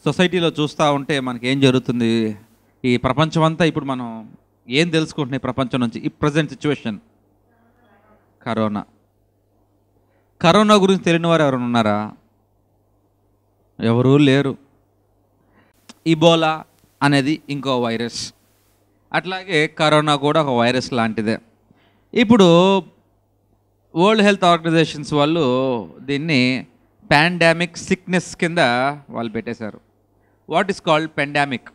సొసైటీలో చూస్తూ ఉంటే మనకి ఏం జరుగుతుంది ఈ ప్రపంచం అంతా ఇప్పుడు మనం ఏం తెలుసుకుంటున్నాయి ప్రపంచం నుంచి ఈ ప్రజెంట్ సిచ్యువేషన్ కరోనా కరోనా గురించి తెలియని వారు ఎవరైనా ఉన్నారా ఎవరూ లేరు ఇబోలా అనేది ఇంకో వైరస్ అట్లాగే కరోనా కూడా ఒక వైరస్ లాంటిదే ఇప్పుడు వరల్డ్ హెల్త్ ఆర్గనైజేషన్స్ వాళ్ళు దీన్ని పాండామిక్ సిక్నెస్ కింద వాళ్ళు పెట్టేశారు what is called pandemic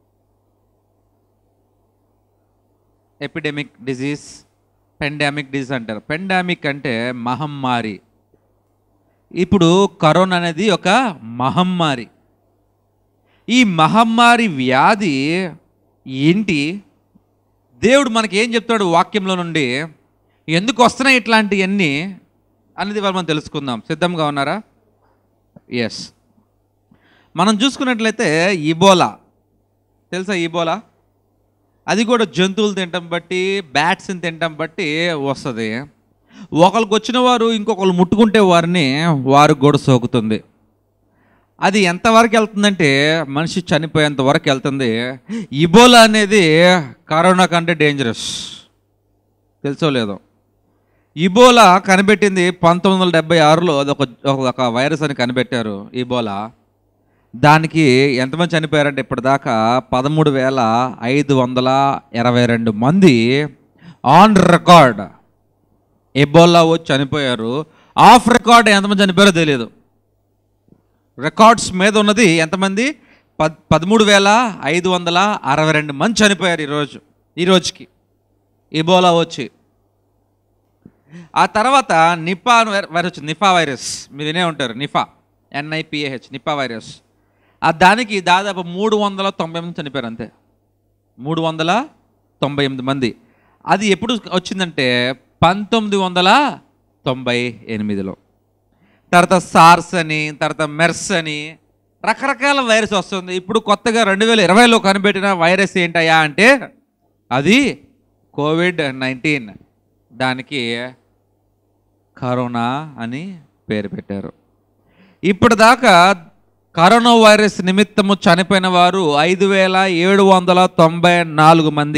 epidemic disease pandemic disease అంటారు పెండామిక్ అంటే మహమ్మారి ఇప్పుడు కరోనా అనేది ఒక మహమ్మారి ఈ మహమ్మారి వ్యాధి ఏంటి దేవుడు మనకి ఏం చెప్తాడు వాక్యంలో నుండి ఎందుకు వస్తున్నాయి ఇట్లాంటివన్నీ అనేది వాళ్ళు మనం తెలుసుకుందాం సిద్ధంగా ఉన్నారా ఎస్ మనం చూసుకున్నట్లయితే ఇబోలా తెలుసా ఇబోలా అది కూడా జంతువులు తినటం బట్టి బ్యాట్స్ని తినటం బట్టి వస్తుంది ఒకరికి వచ్చిన వారు ఇంకొకరు ముట్టుకుంటే వారిని వారికి కూడా సోకుతుంది అది ఎంతవరకు వెళ్తుందంటే మనిషి చనిపోయేంత వరకు వెళ్తుంది ఇబోలా అనేది కరోనా కంటే డేంజరస్ తెలుసో లేదో ఇబోలా కనిపెట్టింది పంతొమ్మిది వందల డెబ్బై ఆరులో అది ఒక ఒక వైరస్ అని కనిపెట్టారు ఇబోలా దానికి ఎంతమంది చనిపోయారంటే ఇప్పటిదాకా పదమూడు వేల ఐదు వందల ఇరవై రెండు మంది ఆన్ రికార్డ్ ఎబోలా వచ్చి చనిపోయారు ఆఫ్ రికార్డ్ ఎంతమంది చనిపోయారో తెలియదు రికార్డ్స్ మీద ఉన్నది ఎంతమంది పద్ పదమూడు వేల ఐదు వందల అరవై రెండు మంది చనిపోయారు ఈరోజు ఈ రోజుకి ఇబోలా వచ్చి ఆ తర్వాత నిపా వైర- వైరస్ వచ్చింది నిఫా వైరస్ మీరు వినే ఉంటారు నిఫా ఎన్ఐపిఏహెచ్ నిపా వైరస్ ఆ దానికి దాదాపు మూడు వందల తొంభై మంది చనిపోయారు అంతే మూడు వందల తొంభై ఎనిమిది మంది అది ఎప్పుడు వచ్చిందంటే పంతొమ్మిది వందల తొంభై ఎనిమిదిలో తర్వాత సార్స్ అని తర్వాత మెర్స్ అని రకరకాల వైరస్ వస్తుంది ఇప్పుడు కొత్తగా రెండు వేల ఇరవైలో కనిపెట్టిన వైరస్ ఏంటయ్యా అంటే అది కోవిడ్ నైన్టీన్ దానికి కరోనా అని పేరు పెట్టారు ఇప్పటిదాకా కరోనా వైరస్ నిమిత్తము చనిపోయిన వారు ఐదు వేల ఏడు వందల తొంభై నాలుగు మంది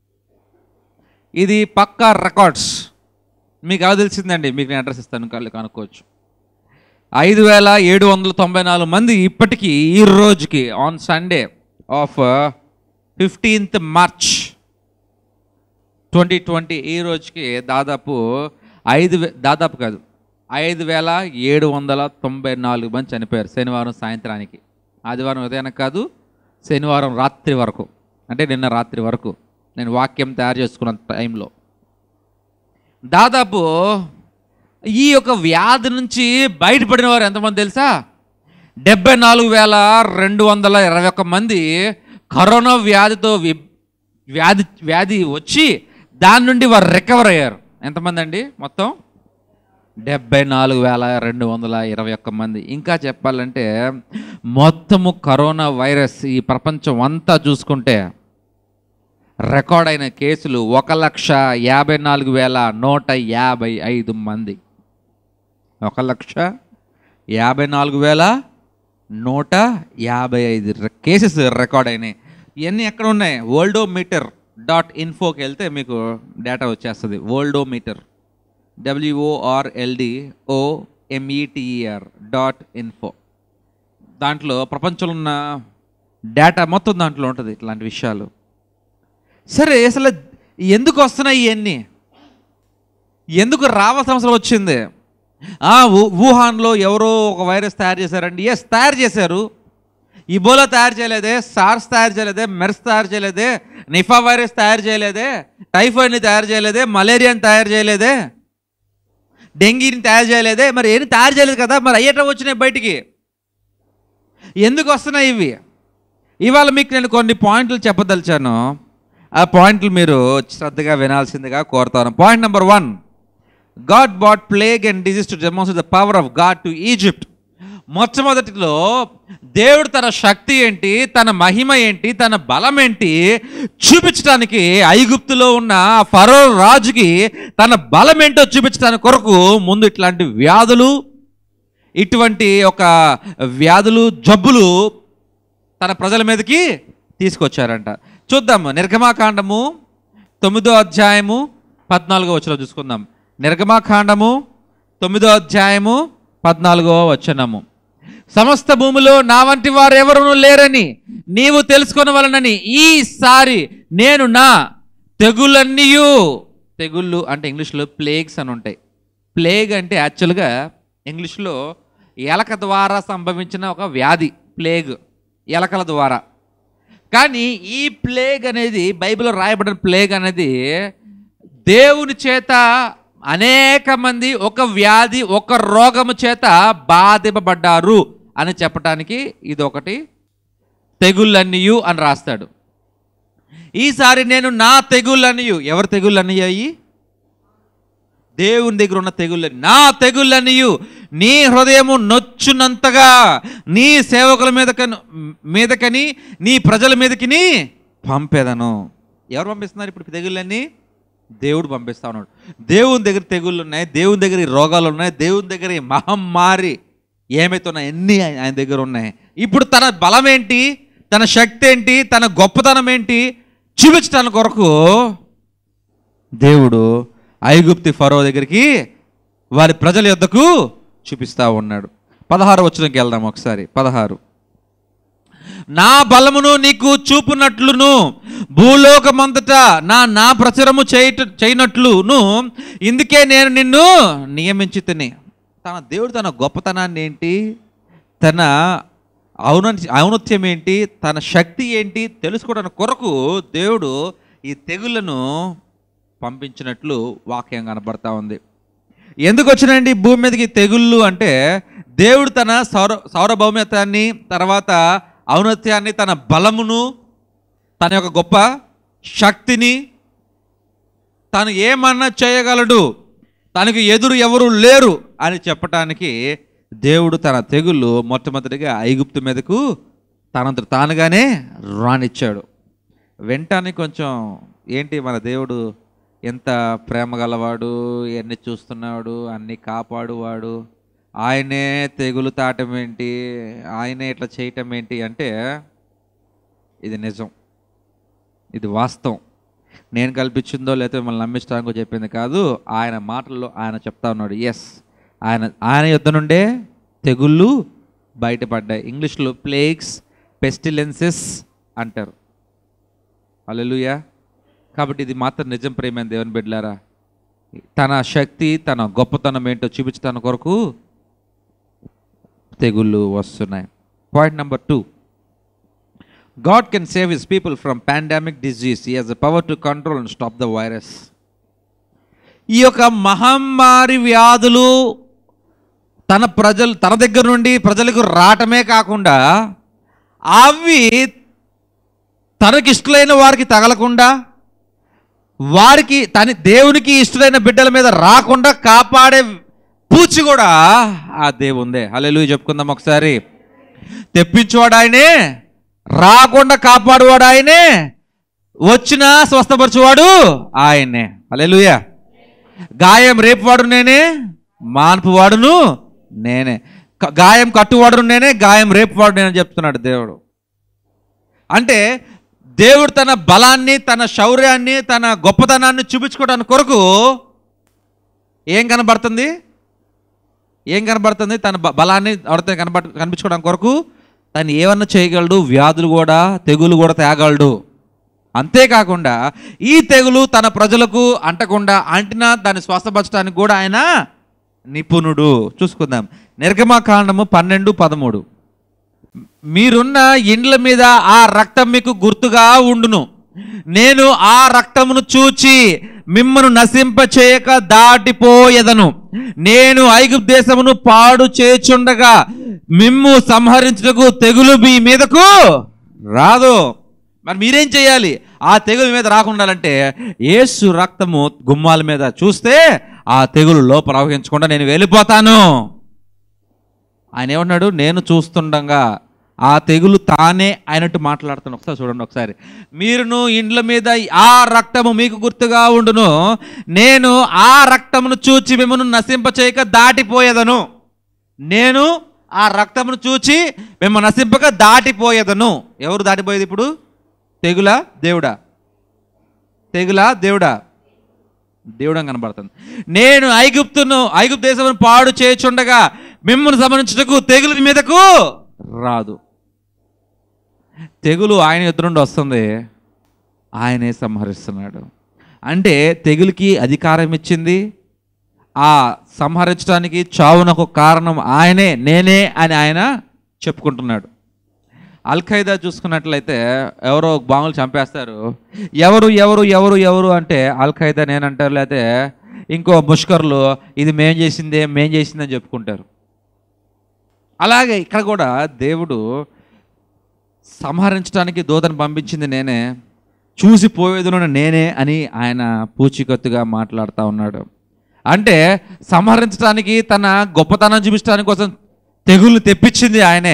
ఇది పక్కా రికార్డ్స్ మీకు ఎలా తెలిసిందండి మీకు నేను అడ్రస్ ఇస్తాను కళ్ళు కనుక్కోవచ్చు ఐదు వేల ఏడు వందల తొంభై నాలుగు మంది ఇప్పటికీ ఈ రోజుకి on Sunday of fifteenth March twenty twenty ఈ రోజుకి దాదాపు ఐదు వే దాదాపు కాదు ఐదు వేల ఏడు వందల తొంభై నాలుగు మంది చనిపోయారు శనివారం సాయంత్రానికి ఆదివారం ఉదయానికి కాదు శనివారం రాత్రి వరకు అంటే నిన్న రాత్రి వరకు నేను వాక్యం తయారు చేసుకున్న టైంలో దాదాపు ఈ యొక్క వ్యాధి నుంచి బయటపడిన వారు ఎంతమంది తెలుసా డెబ్బై నాలుగు వేల రెండు వందల ఇరవై ఒక్క మంది కరోనా వ్యాధితో వి- వ్యాధి వ్యాధి వచ్చి దాని నుండి వారు రికవర్ అయ్యారు ఎంతమంది అండి మొత్తం డెబ్బై నాలుగు వేల రెండు వందల ఇరవై ఒక్క మంది ఇంకా చెప్పాలంటే మొత్తము కరోనా వైరస్ ఈ ప్రపంచం అంతా చూసుకుంటే రికార్డ్ అయిన కేసులు ఒక లక్ష యాభై నాలుగు వేల నూట యాభై ఐదు మంది ఒక లక్ష యాభై నాలుగు వేల నూట యాభై ఐదు కేసెస్ రికార్డ్ అయినాయి ఇవన్నీ ఎక్కడ ఉన్నాయి వరల్డోమీటర్ డాట్ ఇన్ఫోకి వెళ్తే మీకు డేటా వచ్చేస్తుంది వరల్డోమీటర్ డబ్ల్యూఓఆర్ఎల్డి ఓ ఎంఈటిఈఆర్ డాట్ ఇన్ఫో దాంట్లో ప్రపంచంలో ఉన్న డేటా మొత్తం దాంట్లో ఉంటుంది ఇట్లాంటి విషయాలు సరే అసలు ఎందుకు వస్తున్నాయి ఇవన్నీ ఎందుకు రావాల్సిన అవసరం వచ్చింది ఆ, వు- వుహాన్లో ఎవరో ఒక వైరస్ తయారు చేశారండి ఎస్ తయారు చేశారు ఇబోలా తయారు చేయలేదే సార్స్ తయారు చేయలేదే మెర్స్ తయారు చేయలేదే నిఫా వైరస్ తయారు చేయలేదే టైఫాయిడ్ని తయారు చేయలేదే మలేరియాని తయారు చేయలేదే డెంగీని తయారు చేయలేదే మరి ఏమి తయారు చేయలేదు కదా మరి అయ్యేట వచ్చినాయి బయటికి ఎందుకు వస్తున్నాయి ఇవి ఇవాళ మీకు నేను కొన్ని పాయింట్లు చెప్పదలిచాను ఆ పాయింట్లు మీరు శ్రద్ధగా వినాల్సిందిగా కోరుతాను point number one God brought plague and disease to demonstrate the power of God to Egypt మొట్టమొదటిలో దేవుడు తన శక్తి ఏంటి తన మహిమ ఏంటి తన బలం ఏంటి చూపించడానికి ఐగుప్తులో ఉన్న ఆ ఫరో రాజుకి తన బలం ఏంటో చూపించడానికి కొరకు ముందు ఇట్లాంటి వ్యాధులు ఇటువంటి ఒక వ్యాధులు జబ్బులు తన ప్రజల మీదకి తీసుకొచ్చారంట చూద్దాము నిర్గమాకాండము తొమ్మిదో అధ్యాయము పద్నాలుగో వచ్చిన చూసుకుందాం నిర్గమాకాండము తొమ్మిదో అధ్యాయము పద్నాలుగో వచనము సమస్త భూమిలో నా వంటి వారు ఎవరునూ లేరని నీవు తెలుసుకున్న వలనని ఈసారి నేను నా తెగులన్నీయు తెగుళ్ళు అంటే ఇంగ్లీష్లో ప్లేగ్స్ అని ఉంటాయి ప్లేగ్ అంటే యాక్చువల్గా ఇంగ్లీష్లో ఎలక ద్వారా సంభవించిన ఒక వ్యాధి ప్లేగ్ ఎలకల ద్వారా కానీ ఈ ప్లేగ్ అనేది బైబిల్లో రాయబడిన ప్లేగ్ అనేది దేవుని చేత అనేక మంది ఒక వ్యాధి ఒక రోగము చేత బాధింపబడ్డారు అని చెప్పటానికి ఇది ఒకటి తెగుళ్ళన్నీయు అని రాస్తాడు ఈసారి నేను నా తెగుళ్ళన్నీయు ఎవరు తెగుళ్ళన్నయ్యాయి దేవుని దగ్గర ఉన్న తెగుళ్ళని నా తెగుళ్ళనియు నీ హృదయము నొచ్చునంతగా నీ సేవకుల మీదకను మీదకని నీ ప్రజల మీదకిని పంపేదను ఎవరు పంపిస్తున్నారు ఇప్పుడు తెగుళ్ళని దేవుడు పంపిస్తా ఉన్నాడు దేవుని దగ్గర తెగుళ్ళు ఉన్నాయి దేవుని దగ్గర ఈ రోగాలు ఉన్నాయి దేవుని దగ్గర ఈ మహమ్మారి ఏమైతే ఉన్నాయి అన్నీ ఆయన ఆయన దగ్గర ఉన్నాయి ఇప్పుడు తన బలం ఏంటి తన శక్తి ఏంటి తన గొప్పతనం ఏంటి చూపించటానికి కొరకు దేవుడు ఐగుప్తి ఫరో దగ్గరికి వారి ప్రజల యొద్దకు చూపిస్తా ఉన్నాడు పదహారు వచ్చినకి వెళ్దాం ఒకసారి పదహారు నా బలమును నీకు చూపునట్లును భూలోకమంతట నా నా ప్రచురము చేయట చేయనట్లును ఇందుకే నేను నిన్ను నియమించి తిని తన దేవుడు తన గొప్పతనాన్ని ఏంటి తన ఔన ఔన్నత్యం ఏంటి తన శక్తి ఏంటి తెలుసుకోవడానికి కొరకు దేవుడు ఈ తెగుళ్ళను పంపించినట్లు వాక్యం కనబడతా ఉంది ఎందుకు వచ్చినాయండి ఈ భూమి మీదకి తెగుళ్ళు అంటే దేవుడు తన సౌర సౌరభౌమ్యతాన్ని తర్వాత ఔన్నత్యాన్ని తన బలమును తన యొక్క గొప్ప శక్తిని తను ఏమన్నా చేయగలడు తనకు ఎదురు ఎవరు లేరు అని చెప్పటానికి దేవుడు తన తెగుళ్ళు మొట్టమొదటిగా ఐగుప్తు మీదకు తనంత తానుగానే రానిచ్చాడు వెంటనే కొంచెం ఏంటి మన దేవుడు ఎంత ప్రేమ గలవాడు ఎన్ని చూస్తున్నాడు అన్ని కాపాడువాడు ఆయనే తెగులు తాటం ఏంటి ఆయనే ఇట్లా చేయటం ఏంటి అంటే ఇది నిజం ఇది వాస్తవం నేను కల్పించిందో లేకపోతే మిమ్మల్ని నమ్మించడానికో చెప్పింది కాదు ఆయన మాటల్లో ఆయన చెప్తా ఉన్నాడు ఎస్ ఆయన ఆయన యుద్ధ నుండే తెగుళ్ళు బయటపడ్డాయి ఇంగ్లీష్లో ప్లేగ్స్ పెస్టిలెన్సెస్ అంటారు అల్లెలుయా కాబట్టి ఇది మాత్రం నిజం ప్రేమైన దేవుని బిడ్డలారా తన శక్తి తన గొప్పతనం ఏంటో చూపించడానికి కొరకు తెగుళ్ళు వస్తున్నాయి point number two God can save his people from pandemic disease he has the power to control and stop the virus ఈ యొక్క మహమ్మారి వ్యాధులు తన ప్రజలు తన దగ్గర నుండి ప్రజలకు రావటమే కాకుండా అవి తనకి ఇష్టలైన వారికి తగలకుండా వారికి తన దేవునికి ఇష్టమైన బిడ్డల మీద రాకుండా కాపాడే పూచి కూడా ఆ దేవుందే హల్లెలూయా చెప్పుకుందాం ఒకసారి తెప్పించేవాడు ఆయనే రాకుండా కాపాడువాడు ఆయనే వచ్చినా స్వస్థపరచువాడు ఆయనే హల్లెలూయా గాయం రేపువాడు నేనే మాన్పువాడును నేనే క- గాయం కట్టువాడును నేనే గాయం రేపువాడు నేనే చెప్తున్నాడు దేవుడు అంటే దేవుడు తన బలాన్ని తన శౌర్యాన్ని తన గొప్పతనాన్ని చూపించుకోవడానికి కొరకు ఏం కనబడుతుంది ఏం కనబడుతుంది తన బ- బలాన్ని ఎవరితో కనబడ కనిపించుకోవడానికి కొరకు తను ఏమన్నా చేయగలడు వ్యాధులు కూడా తెగులు కూడా తేగలడు అంతేకాకుండా ఈ తెగులు తన ప్రజలకు అంటకుండా అంటినా దాన్ని స్వస్థపరచడానికి కూడా ఆయన నిపుణుడు చూసుకుందాం నిర్గమాకాండము పన్నెండు పదమూడు మీరున్న ఇండ్ల మీద ఆ రక్తం మీకు గుర్తుగా ఉండును నేను ఆ రక్తమును చూచి మిమ్మను నశింప చేయక దాటిపోయేదను నేను ఐగుప్తు దేశమును పాడు చేచుండగా మిమ్ము సంహరించుటకు తెగులు మీ మీదకు రాదు మరి మీరేం చేయాలి ఆ తెగులు మీద రాకుండాలంటే యేసు రక్తము గుమ్మాల మీద చూస్తే ఆ తెగులులో ప్రవహించకుండా నేను వెళ్ళిపోతాను ఆయన ఏమన్నాడు నేను చూస్తుండగా ఆ తెగులు తానే అయినట్టు మాట్లాడుతాను ఒకసారి చూడండి ఒకసారి మీరును ఇండ్ల మీద ఆ రక్తము మీకు గుర్తుగా ఉండును నేను ఆ రక్తమును చూచి మిమ్మను నశింప చేయక దాటిపోయేదను నేను ఆ రక్తమును చూచి మేము నశింపక దాటిపోయేదను ఎవరు దాటిపోయేది ఇప్పుడు తెగులా దేవుడా తెగులా దేవుడా దేవుడం కనబడుతుంది నేను ఐగుప్తును ఐగుప్తు దేశమును పాడు చేయుచుండగా మిమ్మల్ని సంబంధించుటకు తెగులు మీ మీదకు రాదు తెగులు ఆయన ఎదురు నుండి వస్తుంది ఆయనే సంహరిస్తున్నాడు అంటే తెగులుకి అధికారం ఇచ్చింది ఆ సంహరించడానికి చావునకు కారణం ఆయనే నేనే అని ఆయన చెప్పుకుంటున్నాడు అల్ ఖైదా చూసుకున్నట్లయితే ఎవరో బాంబులు చంపేస్తారు ఎవరు ఎవరు ఎవరు ఎవరు అంటే అల్ ఖైదా నేనంటారు లేకపోతే ఇంకో ముష్కర్లు ఇది మేం చేసిందే మేం చేసిందని చెప్పుకుంటారు అలాగే ఇక్కడ కూడా దేవుడు సంహరించడానికి దూతను పంపించింది నేనే చూసి పోయేదును నేనే అని ఆయన పూచికత్తుగా మాట్లాడుతూ ఉన్నాడు అంటే సంహరించడానికి తన గొప్పతనం చూపించడానికి కోసం తెగులు తెప్పించింది ఆయనే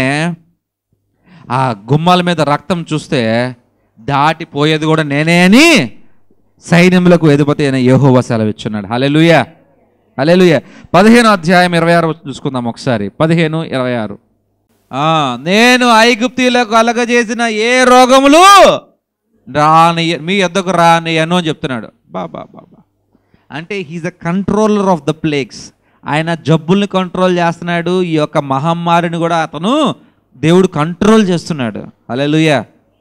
ఆ గుమ్మాల మీద రక్తం చూస్తే దాటిపోయేది కూడా నేనే అని సైన్యములకు ఎదుపతి అయిన యెహోవా సెలవిచ్చున్నాడు హలెలుయ హలెలుయ పదిహేను అధ్యాయం ఇరవై ఆరు చూసుకుందాం ఒకసారి పదిహేను ఇరవై ఆరు ఆ, నేను ఐగుప్తీలకు కలగజేసిన ఏ రోగములు రాని మీ యొద్దకు రానియను అని చెప్తున్నాడు బాబా బాబా అంటే he's a controller of the plagues ఆయన జబ్బుల్ని కంట్రోల్ చేస్తున్నాడు ఈ యొక్క మహమ్మారిని కూడా అతను దేవుడు కంట్రోల్ చేస్తున్నాడు అలెలుయ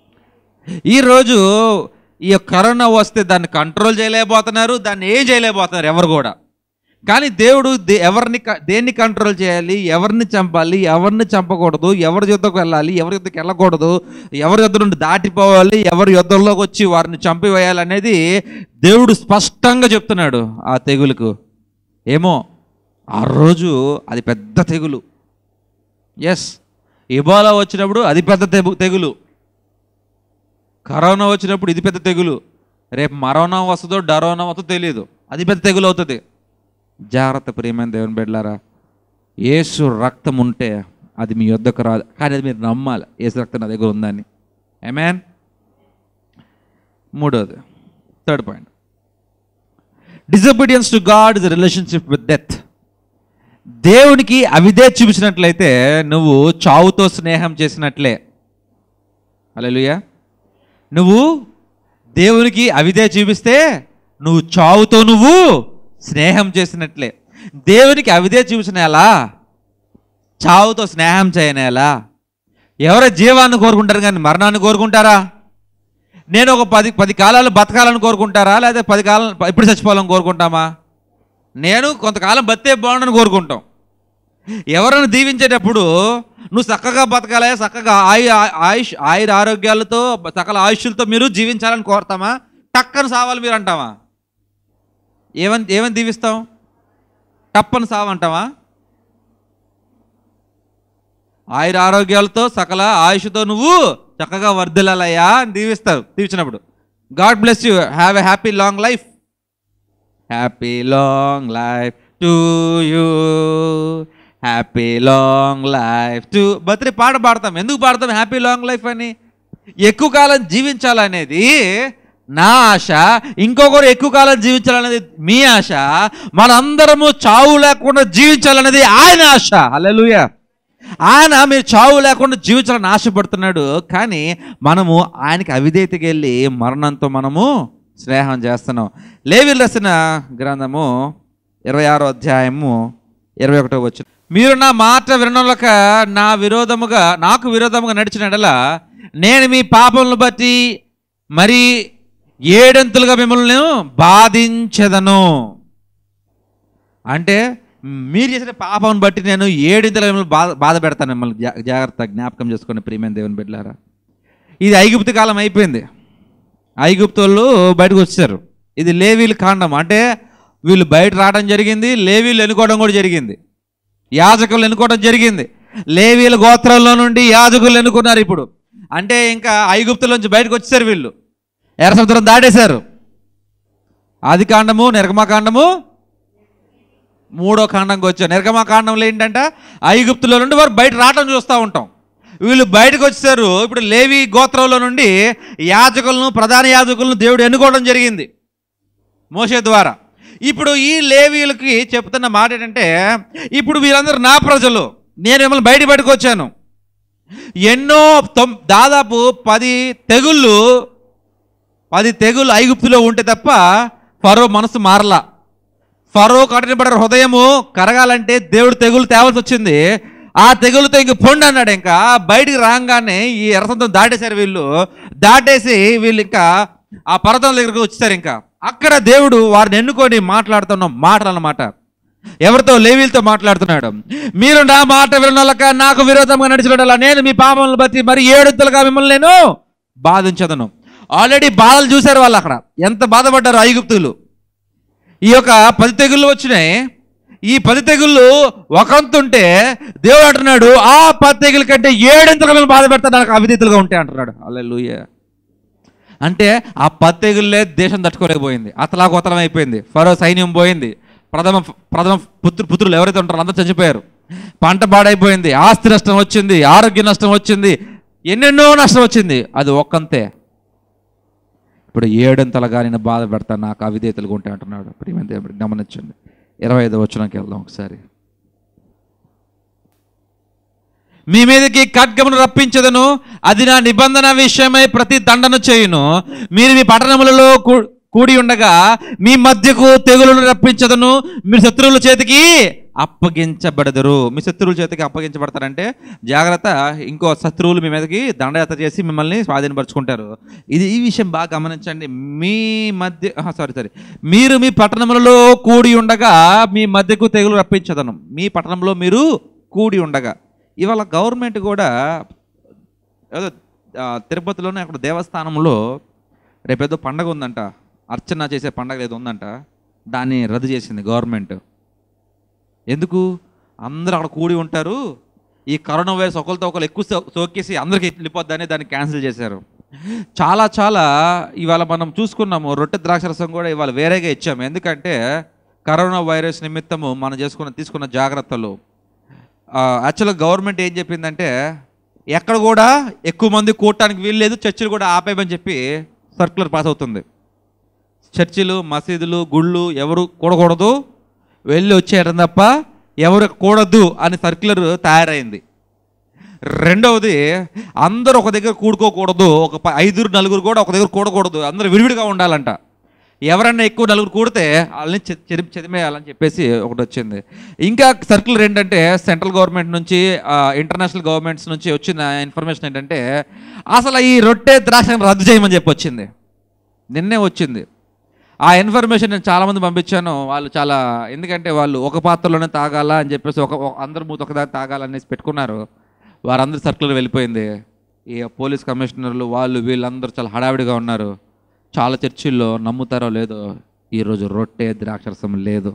ఈరోజు ఈ యొక్క కరోనా వస్తే దాన్ని కంట్రోల్ చేయలేకపోతున్నారు దాన్ని ఏం చేయలేకపోతున్నారు ఎవరు కూడా కానీ దేవుడు దే- ఎవరిని క- దేన్ని కంట్రోల్ చేయాలి ఎవరిని చంపాలి ఎవరిని చంపకూడదు ఎవరి యుద్ధకు వెళ్ళాలి ఎవరి యుద్ధకు వెళ్ళకూడదు ఎవరి యుద్ధ నుండి దాటిపోవాలి ఎవరి యుద్ధంలోకి వచ్చి వారిని చంపివేయాలి అనేది దేవుడు స్పష్టంగా చెప్తున్నాడు ఆ తెగులుకు ఏమో ఆ రోజు అది పెద్ద తెగులు ఎస్ ఇబోలా వచ్చినప్పుడు అది పెద్ద తెగు తెగులు కరోనా వచ్చినప్పుడు ఇది పెద్ద తెగులు రేపు మరోనా వస్తుందో డరోనా వస్తుందో తెలియదు అది పెద్ద తెగులు అవుతుంది జాగ్రత్త ప్రియమైన దేవుని బిడ్డలారా ఏసు రక్తం ఉంటే అది మీ యొద్దకు రాదు కానీ అది మీరు నమ్మాలి ఏసు రక్తం నా దగ్గర ఉందని ఏమేన్ మూడోది third point disobedience to God is relationship with death దేవునికి అవిదే చూపించినట్లయితే నువ్వు చావుతో స్నేహం చేసినట్లే అలెలుయా నువ్వు దేవునికి అవిదే చూపిస్తే నువ్వు చావుతో నువ్వు స్నేహం చేసినట్లే దేవునికి అవిదే చూపించిన ఎలా చావుతో స్నేహం చేయని ఎలా ఎవరో జీవాన్ని కోరుకుంటారు కానీ మరణాన్ని కోరుకుంటారా నేను ఒక పది పది కాలాలు బతకాలని కోరుకుంటారా లేదా పది కాలం ఇప్పుడు చచ్చిపోవాలని కోరుకుంటామా నేను కొంతకాలం బతికే బాగుండని కోరుకుంటాం ఎవరైనా దీవించేటప్పుడు నువ్వు చక్కగా బతకాలి చక్కగా ఆయు ఆయుష్ ఆయుర ఆరోగ్యాలతో సకల ఆయుష్లతో మీరు జీవించాలని కోరుతామా టక్కన సావాలి మీరు అంటామా ఏమని ఏమని దీవిస్తాం టప్పని సావంటావా ఆయుర ఆరోగ్యాలతో సకల ఆయుష్తో నువ్వు చక్కగా వర్ధిల్లాలయ్యా అని దీవిస్తారు దీవించినప్పుడు God bless you have a happy long life happy long life to you happy long life to birthday పాట పాడతాం ఎందుకు పాడతాం హ్యాపీ లాంగ్ లైఫ్ అని ఎక్కువ కాలం జీవించాలనేది నా ఆశ ఇంకొకరు ఎక్కువ కాలం జీవించాలనేది మీ ఆశ మనందరము చావు లేకుండా జీవించాలనేది ఆయన ఆశ హల్లెలూయా ఆయన మీరు చావు లేకుండా జీవించాలని ఆశపడుతున్నాడు కానీ మనము ఆయనకి అవిధేయతకి వెళ్ళి మరణంతో మనము స్నేహం చేస్తున్నాం లేవిల్ రాసిన గ్రంథము ఇరవై ఆరో అధ్యాయము ఇరవై ఒకటో వచ్చి మీరు నా మాట వినలేక నా విరోధముగా నాకు విరోధముగా నడిచిన ఎడల నేను మీ పాపములను బట్టి మరి ఏడంతులుగా మిమ్మల్ని బాధించెదను అంటే మీరు చేసిన పాపం బట్టి నేను ఏడింతలు మిమ్మల్ని బాధ బాధ పెడతాను మిమ్మల్ని జా- జాగ్రత్త జ్ఞాపకం చేసుకోండి ప్రియమైన దేవుని బిడ్డలారా ఇది ఐగుప్తు కాలం అయిపోయింది ఐగుప్తు వాళ్ళు బయటకు వచ్చారు ఇది లేవీలు కాండం అంటే వీళ్ళు బయట రావడం జరిగింది లేవీలు ఎన్నుకోవడం కూడా జరిగింది యాజకులు ఎన్నుకోవడం జరిగింది లేవీల గోత్రంలో నుండి యాజకులు ఎన్నుకున్నారు ఇప్పుడు అంటే ఇంకా ఐగుప్తుల నుంచి బయటకు వచ్చేసారు వీళ్ళు ఎర్ర సముద్రం దాటేశారు ఆది కాండము నిర్గమాకాండము మూడో కాండంకి వచ్చారు నిర్గమాకాండంలో ఏంటంటే ఐగుప్తులో నుండి వారు బయట రావడం చూస్తూ ఉంటాం వీళ్ళు బయటకు వచ్చేసారు ఇప్పుడు లేవి గోత్రంలో నుండి యాజకులను ప్రధాన యాజకులను దేవుడు ఎన్నుకోవడం జరిగింది మోసే ద్వారా ఇప్పుడు ఈ లేవీలకి చెప్తున్న మాట ఏంటంటే ఇప్పుడు వీళ్ళందరూ నా ప్రజలు నేను మిమ్మల్ని బయట పట్టుకొచ్చాను ఎన్నో తొమ్ దాదాపు పది తెగుళ్ళు పది తెగుళ్ళు ఐగుప్తులో ఉంటే తప్ప ఫరో మనసు మారలా ఫరో కఠినపడే హృదయము కరగాలంటే దేవుడు తెగులు తేవాల్సి వచ్చింది ఆ తెగులతో ఇంక పొండి అన్నాడు ఇంకా బయటికి రాగానే ఈ ఎర్రసంతం దాటేశారు వీళ్ళు దాటేసి వీళ్ళు ఇంకా ఆ పర్వతం దగ్గరకు వచ్చేసారు ఇంకా అక్కడ దేవుడు వారిని ఎన్నుకొని మాట్లాడుతున్న మాటలు అన్నమాట ఎవరితో లేవీలతో మాట్లాడుతున్నాడు మీరు నా మాట వినొలక నాకు విరోధంగా నడిచినట్లా నేను మీ పాపములను బట్టి మరి ఏడుతులుగా మిమ్మల్ని నేను బాధించదను ఆల్రెడీ బాధలు చూశారు వాళ్ళు అక్కడ ఎంత బాధపడ్డారు ఐగుప్తులు ఈ యొక్క పది తెగుళ్ళు వచ్చినాయి ఈ పది తెగుళ్ళు ఒకంతుంటే దేవుడు అంటున్నాడు ఆ పది తెగుల కంటే ఏడింతలు మిమ్మల్ని బాధ పెడతా నాకు అవిధీతులుగా ఉంటాయి అంటున్నాడు అల్లెలుయ్య అంటే ఆ పది తెగుళ్ళే దేశం తట్టుకోలేకపోయింది అతలాగోతలం అయిపోయింది ఫరో సైన్యం పోయింది ప్రథమ ప్రథమ పుత్రు పుత్రులు ఎవరైతే ఉంటారో అందరూ చచ్చిపోయారు పంట పాడైపోయింది ఆస్తి నష్టం వచ్చింది ఆరోగ్య నష్టం వచ్చింది ఎన్నెన్నో నష్టం వచ్చింది అది ఒక్కంతే ఇప్పుడు ఏడంతలుగా నేను బాధ పెడతాను నాకు అవిధేతలుగా ఉంటాయి అంటున్నాడు ప్రియమైన దేవుడు గమనించండి ఇరవై ఐదు వచ్చినాకి వెళ్దాం ఒకసారి మీ మీదకి ఖడ్గమును రప్పించదను అది నా నిబంధన విషయమై ప్రతి దండను చేయును మీరు మీ పట్టణములలో కూ- కూడి ఉండగా మీ మధ్యకు తెగులను రప్పించదను మీ శత్రువుల చేతికి అప్పగించబడదురు మీ శత్రువుల చేతికి అప్పగించబడతారంటే జాగ్రత్త ఇంకో శత్రువులు మీ మీదకి దండయాత్ర చేసి మిమ్మల్ని స్వాధీనపరుచుకుంటారు ఇది ఈ విషయం బాగా గమనించండి మీ మధ్య సారీ సారీ మీరు మీ పట్టణములలో కూడి ఉండగా మీ మధ్యకు తెగులు రప్పించదను మీ పట్టణంలో మీరు కూడి ఉండగా ఇవాళ గవర్నమెంట్ కూడా ఏదో ఆ, తిరుపతిలోనే అక్కడ దేవస్థానంలో రేపేదో పండగ ఉందంట అర్చన చేసే పండగ ఏదో ఉందంట దాన్ని రద్దు చేసింది గవర్నమెంట్ ఎందుకు అందరూ అక్కడ కూడి ఉంటారు ఈ కరోనా వైరస్ ఒకరితో ఒకరు ఎక్కువ సో- సోకేసి అందరికి వెళ్ళిపోద్దని దాన్ని క్యాన్సిల్ చేశారు చాలా చాలా ఇవాళ మనం చూసుకున్నాము రొట్టె ద్రాక్షరసం కూడా ఇవాళ వేరేగా ఇచ్చాము ఎందుకంటే కరోనా వైరస్ నిమిత్తము మనం చేసుకున్న తీసుకున్న జాగ్రత్తలు యాక్చువల్గా గవర్నమెంట్ ఏం చెప్పిందంటే ఎక్కడ కూడా ఎక్కువ మంది కూడటానికి వీల్లేదు చర్చిలు కూడా ఆపేయమని చెప్పి సర్క్యులర్ పాస్ అవుతుంది చర్చిలు మసీదులు గుళ్ళు ఎవరు కూడకూడదు వెళ్ళి వచ్చారు తప్ప ఎవరు కూడదు అని సర్క్యులర్ తయారైంది రెండవది అందరూ ఒక దగ్గర కూడుకోకూడదు ఒక ప- ఐదుగురు నలుగురు కూడా ఒక దగ్గర కూడకూడదు అందరూ విడివిడిగా ఉండాలంట ఎవరన్నా ఎక్కువ నలుగురు కూడితే వాళ్ళని చె- చెరిపి చెదిమేయాలని చెప్పేసి ఒకటి వచ్చింది ఇంకా సర్కిల్ ఏంటంటే సెంట్రల్ గవర్నమెంట్ నుంచి ఆ, ఇంటర్నేషనల్ గవర్నమెంట్స్ నుంచి వచ్చిన ఇన్ఫర్మేషన్ ఏంటంటే అసలు ఈ రొట్టె ద్రాక్షను రద్దు చేయమని చెప్పి వచ్చింది నిన్నే వచ్చింది ఆ ఇన్ఫర్మేషన్ నేను చాలామంది పంపించాను వాళ్ళు చాలా ఎందుకంటే వాళ్ళు ఒక పాత్రలోనే తాగాల అని చెప్పేసి ఒక ఒక- అందరు మూత ఒకదాని తాగాలనేసి పెట్టుకున్నారు వారందరూ సర్కిల్ వెళ్ళిపోయింది ఈ పోలీస్ కమిషనర్లు వాళ్ళు వీళ్ళందరూ చాలా హడావిడిగా ఉన్నారు చాలా చర్చిల్లో నమ్ముతారో లేదో ఈరోజు రొట్టె ద్రాక్షరసం లేదు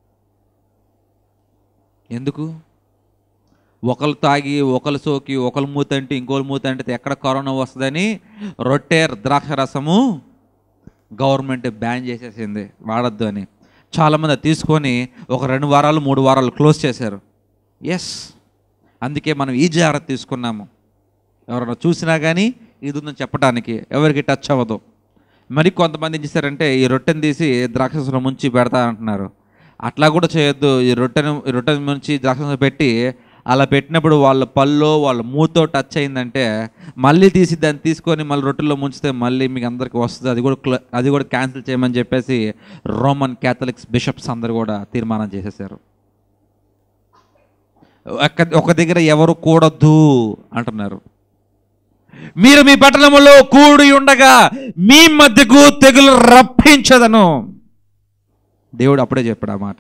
ఎందుకు ఒకరు తాగి ఒకరు సోకి ఒకరు మూత అంటే ఇంకోరు మూత అంటే ఎక్కడ కరోనా వస్తుందని రొట్టె ద్రాక్ష రసము గవర్నమెంట్ బ్యాన్ చేసేసింది వాడద్దు అని చాలామంది అది తీసుకొని ఒక రెండు వారాలు మూడు వారాలు క్లోజ్ చేశారు ఎస్ అందుకే మనం ఈ జాగ్రత్త తీసుకున్నాము ఎవరైనా చూసినా కానీ ఇది ఉందని చెప్పడానికి ఎవరికి టచ్ అవ్వదు మరి కొంతమంది ఏం చేశారంటే ఈ రొట్టెని తీసి ద్రాక్షరసం ముంచి పెడతా అంటున్నారు అట్లా కూడా చేయొద్దు ఈ రొట్టెను ఈ రొట్టెని ముంచి ద్రాక్షరసం పెట్టి అలా పెట్టినప్పుడు వాళ్ళ పళ్ళు వాళ్ళ మూతో టచ్ అయిందంటే మళ్ళీ తీసి దాన్ని తీసుకొని మళ్ళీ రొట్టెల్లో ముంచితే మళ్ళీ మీకు అందరికి వస్తుంది అది కూడా క్ల- అది కూడా క్యాన్సిల్ చేయమని చెప్పేసి రోమన్ క్యాథలిక్స్ బిషప్స్ అందరు కూడా తీర్మానం చేసేసారు ఒక ఒక దగ్గర ఎవరు కూడద్దు అంటున్నారు మీరు మీ పట్టణములో కూడి ఉండగా మీ మధ్యకు తెగులు రప్పించదను దేవుడు అప్పుడే చెప్పాడు ఆ మాట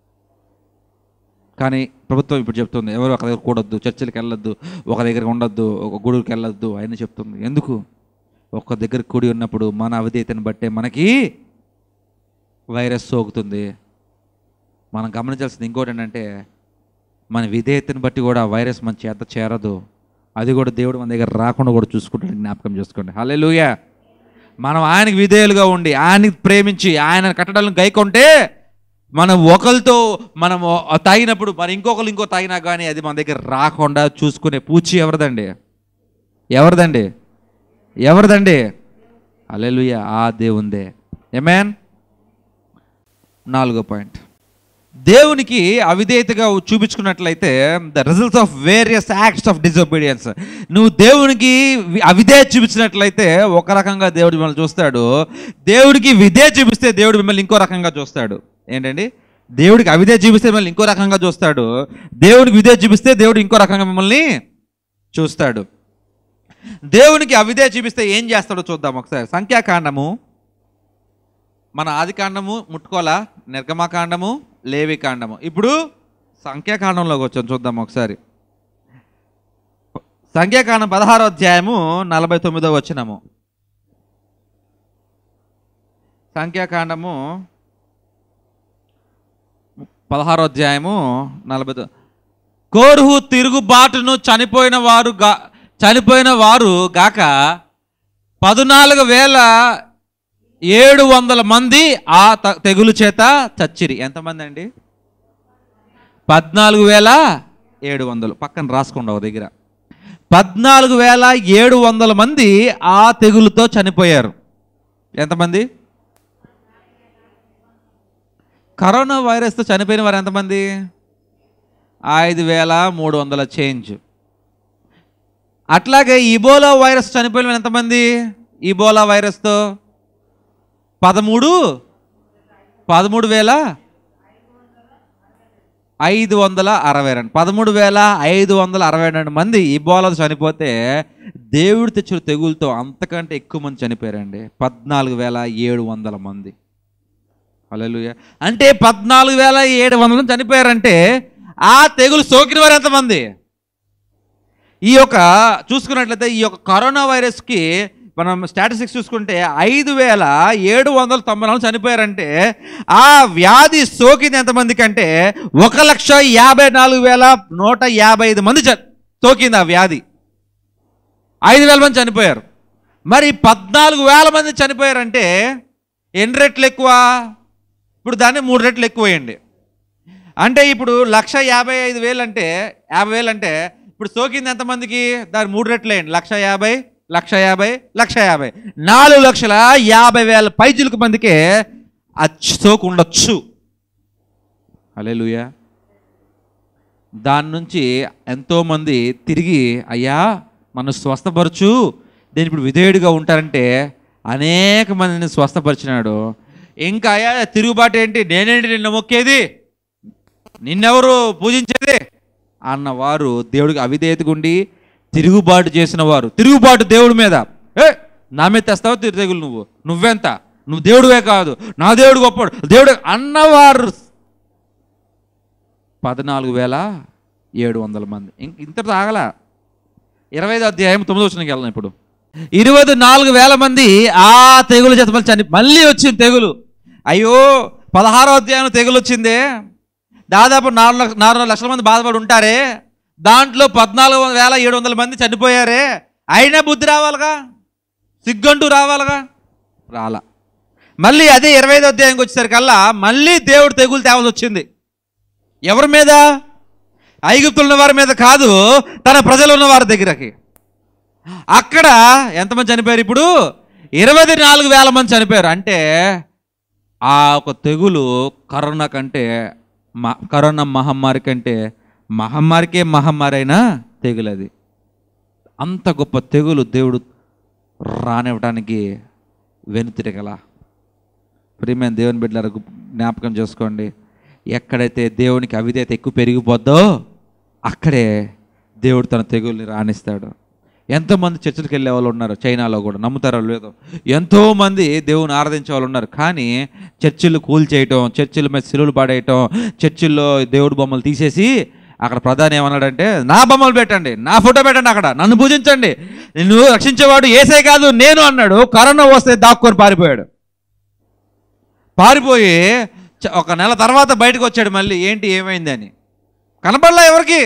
కానీ ప్రభుత్వం ఇప్పుడు చెప్తుంది ఎవరు ఒక దగ్గర కూడొద్దు చర్చిలకు వెళ్ళొద్దు ఒక దగ్గర ఉండొద్దు ఒక గుడికి వెళ్ళొద్దు అని చెప్తుంది ఎందుకు ఒక్క దగ్గర కూడి ఉన్నప్పుడు మన అవిధేయతను బట్టే మనకి వైరస్ సోకుతుంది మనం గమనించాల్సింది ఇంకోటి ఏంటంటే మన విధేయతను బట్టి కూడా ఆ వైరస్ మన చేత చేరదు అది కూడా దేవుడు మన దగ్గర రాకుండా కూడా చూసుకుంటాడు జ్ఞాపకం చేసుకోండి హల్లెలూయా మనం ఆయనకి విధేయులుగా ఉండి ఆయనకి ప్రేమించి ఆయన కట్టడాలను గైకొంటే మనం ఒకరితో మనం తాగినప్పుడు మరి ఇంకొకరు ఇంకో తాగినా కానీ అది మన దగ్గర రాకుండా చూసుకునే పూచి ఎవరిదండి ఎవరిదండి ఎవరిదండి అలెలుయ ఆ దేవుందే ఏమేన్ నాలుగో పాయింట్ దేవునికి అవిధేయతగా చూపించుకున్నట్లయితే the results of various acts of disobedience నువ్వు దేవునికి వి- అవిధేయత చూపించినట్లయితే ఒక రకంగా దేవుడు మిమ్మల్ని చూస్తాడు దేవుడికి విధేయ చూపిస్తే దేవుడు మిమ్మల్ని ఇంకో రకంగా చూస్తాడు ఏంటండి దేవుడికి అవిధేయ చూపిస్తే మిమ్మల్ని ఇంకో రకంగా చూస్తాడు దేవుడికి విధేయ చూపిస్తే దేవుడు ఇంకో రకంగా మిమ్మల్ని చూస్తాడు దేవునికి అవిధేయ చూపిస్తే ఏం చేస్తాడో చూద్దాం ఒకసారి సంఖ్యాకాండము మన ఆది కాండము ముట్టుకోవాలా నిర్గమకాండము లేవి కాండము ఇప్పుడు సంఖ్యాకాండంలోకి వచ్చాం చూద్దాం ఒకసారి సంఖ్యాకాండం పదహారో అధ్యాయము నలభై తొమ్మిదో వచ్చినము సంఖ్యాకాండము పదహారో అధ్యాయము నలభై తొ- కోరుహు తిరుగుబాటును చనిపోయిన వారు గా చనిపోయిన వారు గాక పద్నాలుగు వేల ఏడు వందల మంది ఆ త- తెగులు చేత చచ్చిరి ఎంతమంది అండి పద్నాలుగు వేల ఏడు వందలు పక్కన రాసుకోండి ఒక దగ్గర పద్నాలుగు వేల ఏడు వందల మంది ఆ తెగులుతో చనిపోయారు ఎంతమంది కరోనా వైరస్తో చనిపోయిన వారు ఎంతమంది ఐదు వేల మూడు వందల చేంజ్ అట్లాగే ఇబోలా వైరస్ చనిపోయిన వారు ఎంతమంది ఇబోలా వైరస్తో పదమూడు పదమూడు వేల ఐదు వందల అరవై రెండు పదమూడు వేల ఐదు వందల అరవై రెండు మంది ఇబోలాతో చనిపోతే దేవుడు తెచ్చిన తెగులతో అంతకంటే ఎక్కువ మంది చనిపోయారండి పద్నాలుగు వేల ఏడు వందల మంది హల్లెలూయా అంటే పద్నాలుగు వేల ఏడు వందల మంది చనిపోయారంటే ఆ తెగులు సోకిన వారు ఎంతమంది ఈ యొక్క చూసుకున్నట్లయితే ఈ యొక్క కరోనా వైరస్కి మనం స్టాటిస్టిక్స్ చూసుకుంటే ఐదు వేల ఏడు వందల తొంభై నాలుగు చనిపోయారంటే ఆ వ్యాధి సోకింది ఎంతమందికి అంటే ఒక లక్ష యాభై నాలుగు వేల నూట యాభై ఐదు మంది చ- సోకింది ఆ వ్యాధి ఐదు వేల మంది చనిపోయారు మరి పద్నాలుగు వేల మంది చనిపోయారంటే ఎన్ని రెట్లు ఎక్కువ ఇప్పుడు దాన్ని మూడు రెట్లు ఎక్కువేయండి అంటే ఇప్పుడు లక్ష యాభై ఐదు వేలు అంటే యాభై వేలు అంటే ఇప్పుడు సోకింది ఎంతమందికి దాని మూడు రెట్లు వేయండి లక్ష యాభై లక్ష యాభై లక్ష యాభై నాలుగు లక్షల యాభై వేల పైచులకు మందికే ఆ సోకు ఉండొచ్చు అలే దాని నుంచి ఎంతోమంది తిరిగి అయ్యా మనం స్వస్థపరచు నేను ఇప్పుడు విధేయుడిగా ఉంటారంటే అనేక మందిని స్వస్థపరిచినాడు ఇంకా అయ్యా తిరుగుబాటు ఏంటి నేనేంటి నిన్న మొక్కేది నిన్నెవరు పూజించేది అన్నవారు దేవుడికి అవిధేయతగుండి తిరుగుబాటు చేసిన వారు తిరుగుబాటు దేవుడి మీద ఏ నా మీద తెస్తావు తిరు తెగులు నువ్వు నువ్వెంత నువ్వు దేవుడివే కాదు నా దేవుడు గొప్పడు దేవుడు అన్నవారు పద్నాలుగు వేల ఏడు వందల మంది ఇంక ఇంతటితో ఆగల ఇరవై ఐదు అధ్యాయం తొమ్మిది వచ్చినకి వెళ్దాం ఇప్పుడు ఇరవై నాలుగు వేల మంది ఆ తెగులు చేత మళ్ళీ చని మళ్ళీ వచ్చింది తెగులు అయ్యో పదహారో అధ్యాయం తెగులు వచ్చిందే దాదాపు నాలుగు లక్ష నాలుగు లక్షల మంది బాధపడి ఉంటారే దాంట్లో పద్నాలుగు వేల ఏడు వందల మంది చనిపోయారే అయినా బుద్ధి రావాలిగా సిగ్గంటూ రావాలిగా రాలా మళ్ళీ అదే ఇరవై ఐదో అధ్యాయంకి వచ్చేసరికల్లా మళ్ళీ దేవుడు తెగులు తేవాల్సి వచ్చింది ఎవరి మీద ఐగుప్తులు ఉన్న వారి మీద కాదు తన ప్రజలు ఉన్న వారి దగ్గరకి అక్కడ ఎంతమంది చనిపోయారు ఇప్పుడు ఇరవై నాలుగు వేల మంది చనిపోయారు అంటే ఆ ఒక తెగులు కరోనా కంటే మ కరోనా మహమ్మారి కంటే మహమ్మారికే మహమ్మారి అయినా తెగులు అది అంత గొప్ప తెగులు దేవుడు రానివ్వడానికి వెనుతిరగల ప్రియమైన దేవుని బిడ్డలకు జ్ఞాపకం చేసుకోండి ఎక్కడైతే దేవునికి అవిధేయత ఎక్కువ పెరిగిపోద్దో అక్కడే దేవుడు తన తెగుల్ని రాణిస్తాడు ఎంతోమంది చర్చిలకు వెళ్ళే వాళ్ళు ఉన్నారు చైనాలో కూడా నమ్ముతారో లేదో ఎంతోమంది దేవుని ఆరాధించే వాళ్ళు ఉన్నారు కానీ చర్చిలు కూల్ చేయటం చర్చిల మీద సిలువలు పాడేయటం చర్చిల్లో దేవుడి బొమ్మలు తీసేసి అక్కడ ప్రధాని ఏమన్నాడంటే నా బొమ్మలు పెట్టండి నా ఫోటో పెట్టండి అక్కడ నన్ను పూజించండి నిన్ను రక్షించేవాడు ఏసే కాదు నేను అన్నాడు కరోనా వస్తే దాక్కొని పారిపోయాడు పారిపోయి చ- ఒక నెల తర్వాత బయటకు వచ్చాడు మళ్ళీ ఏంటి ఏమైంది అని కనపడలా ఎవరికి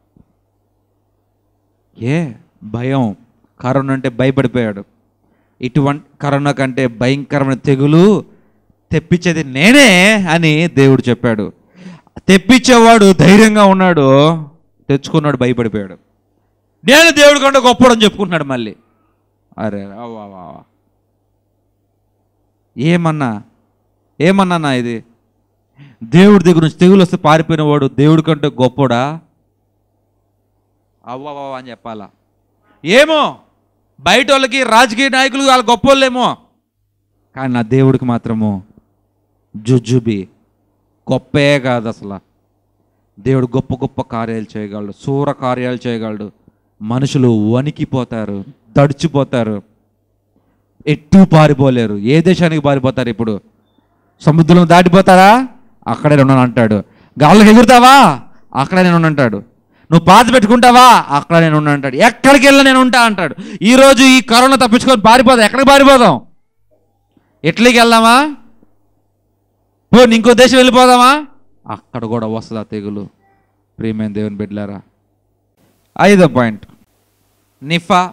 ఏ భయం కరోనా అంటే భయపడిపోయాడు ఇటువంటి కరోనా కంటే భయంకరమైన తెగులు తెప్పించేది నేనే అని దేవుడు చెప్పాడు తెప్పించేవాడు ధైర్యంగా ఉన్నాడు తెచ్చుకున్నాడు భయపడిపోయాడు నేను దేవుడి కంటే గొప్పడని చెప్పుకుంటున్నాడు మళ్ళీ అరే అవ్వా వా ఏమన్నా ఏమన్నానా ఇది దేవుడి దగ్గర నుంచి తెగులు వస్తే పారిపోయిన వాడు దేవుడి కంటే గొప్పోడా అవ్వవ్వ అని చెప్పాలా ఏమో బయట వాళ్ళకి రాజకీయ నాయకులు వాళ్ళ గొప్పోళ్ళేమో కానీ నా దేవుడికి మాత్రము జుజుబి గొప్పే కాదు అసలు దేవుడు గొప్ప గొప్ప కార్యాలు చేయగలడు సూర కార్యాలు చేయగలడు మనుషులు వణికిపోతారు దడిచిపోతారు ఎట్టు పారిపోలేరు ఏ దేశానికి పారిపోతారు ఇప్పుడు సముద్రం దాటిపోతారా అక్కడే ఉన్నాను అంటాడు గాల్లోకి ఎగురుతావా అక్కడే నేను అంటాడు నువ్వు పాత పెట్టుకుంటావా అక్కడ నేను ఉన్నా అంటాడు ఎక్కడికి వెళ్ళా నేను ఉంటా అంటాడు ఈరోజు ఈ కరోనా తప్పించుకొని పారిపోదాం ఎక్కడికి పారిపోదాం ఇటలీకి వెళ్దామా పో ఇంకో దేశం వెళ్ళిపోదామా అక్కడ కూడా వస్తుంది ఆ తెగులు ప్రియమైన దేవుని బిడ్డలారా ఐదో point Nipah